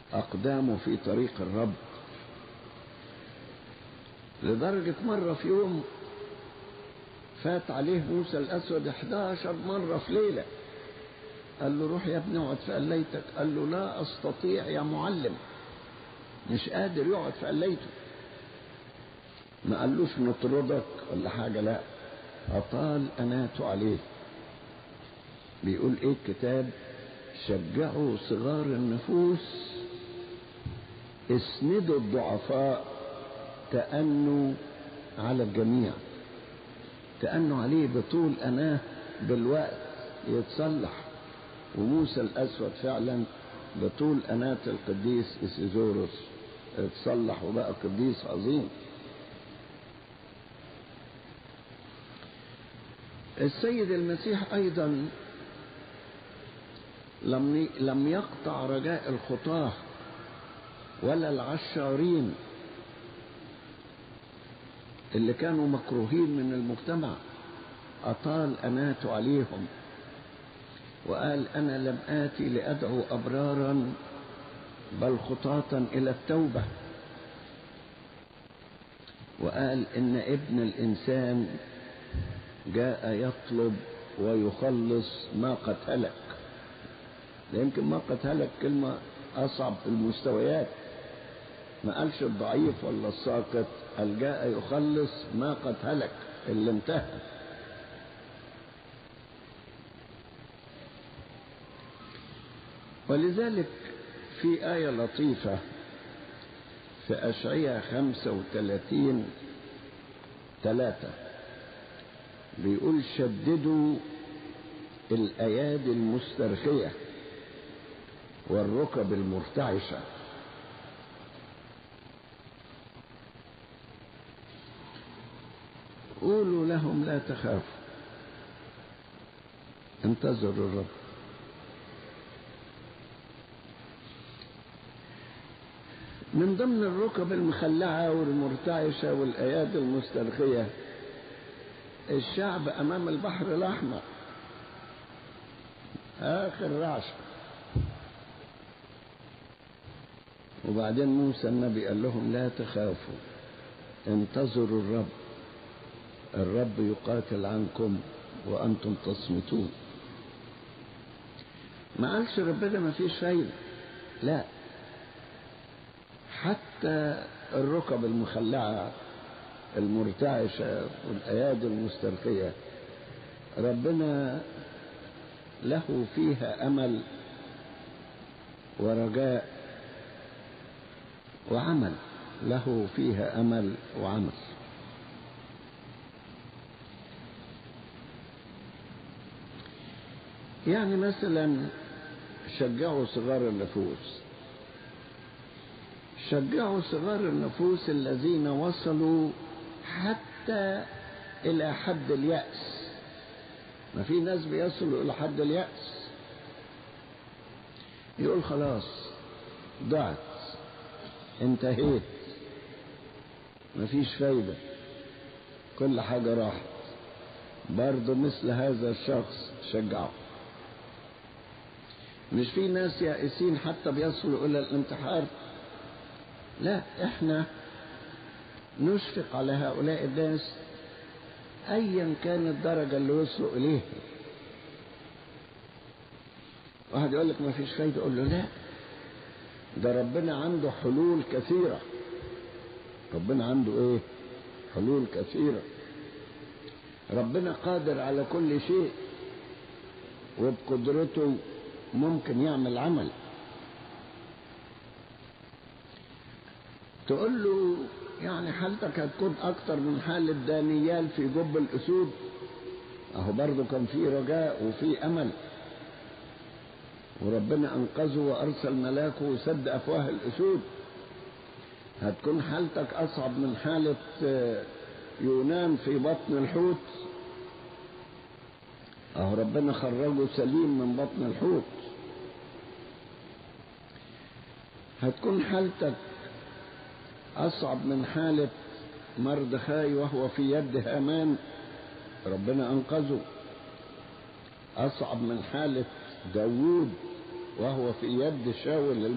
أقدامه في طريق الرب لدرجة مرة في يوم فات عليه موسى الأسود 11 مرة في ليلة قال له روح يا ابني اقعد في قليتك قال له لا أستطيع يا معلم مش قادر يقعد في قليته ما قالوش نطردك ولا حاجة لا أطال أناته عليه بيقول إيه الكتاب شجعوا صغار النفوس اسندوا الضعفاء تأنوا على الجميع تأنوا عليه بطول أناه بالوقت يتصلح وموسى الأسود فعلا بطول أناة القديس إسيزوروس اتصلح وبقى قديس عظيم السيد المسيح أيضا لم لم يقطع رجاء الخطاة ولا العشارين اللي كانوا مكروهين من المجتمع أطال أناته عليهم وقال أنا لم آتي لأدعو أبرارا بل خطاة إلى التوبة وقال إن ابن الإنسان جاء يطلب ويخلص ما قد هلك يمكن ما قد هلك كلمة أصعب في المستويات ما قالش الضعيف ولا الساقط قال جاء يخلص ما قد هلك اللي انتهى ولذلك في آية لطيفة في أشعية خمسة وثلاثين ثلاثة بيقول شددوا الأيادي المسترخية والركب المرتعشة قولوا لهم لا تخافوا انتظروا الرب من ضمن الركب المخلعة والمرتعشة والأيادي المسترخية الشعب أمام البحر الأحمر آخر رعشة وبعدين موسى النبي قال لهم لا تخافوا انتظروا الرب الرب يقاتل عنكم وأنتم تصمتون ما قالش ربنا ما فيش فايدة لا حتى الركب المخلعة المرتعشة والأيادي المسترخية ربنا له فيها أمل ورجاء وعمل له فيها أمل وعمل يعني مثلا شجعوا صغار النفوس شجعوا صغار النفوس الذين وصلوا حتى إلى حد اليأس ما في ناس بيصلوا إلى حد اليأس يقول خلاص ضعت انتهيت مفيش فايدة كل حاجة راحت برضه مثل هذا الشخص شجعه مش في ناس يائسين حتى بيصلوا إلى الانتحار لا احنا نشفق على هؤلاء الناس ايا كانت الدرجة اللي وصلوا اليها واحد يقول لك ما فيش فايدة اقول له لا ده ربنا عنده حلول كثيرة ربنا عنده ايه حلول كثيرة ربنا قادر على كل شيء وبقدرته ممكن يعمل عمل تقول له يعني حالتك هتكون اكتر من حالة دانيال في جب الاسود اهو برضه كان في رجاء وفي امل وربنا انقذه وارسل ملاكه وسد افواه الاسود هتكون حالتك اصعب من حالة يونان في بطن الحوت اهو ربنا خرجه سليم من بطن الحوت هتكون حالتك أصعب من حالة مردخاي وهو في يد هامان ربنا أنقذه أصعب من حالة داوود وهو في يد شاول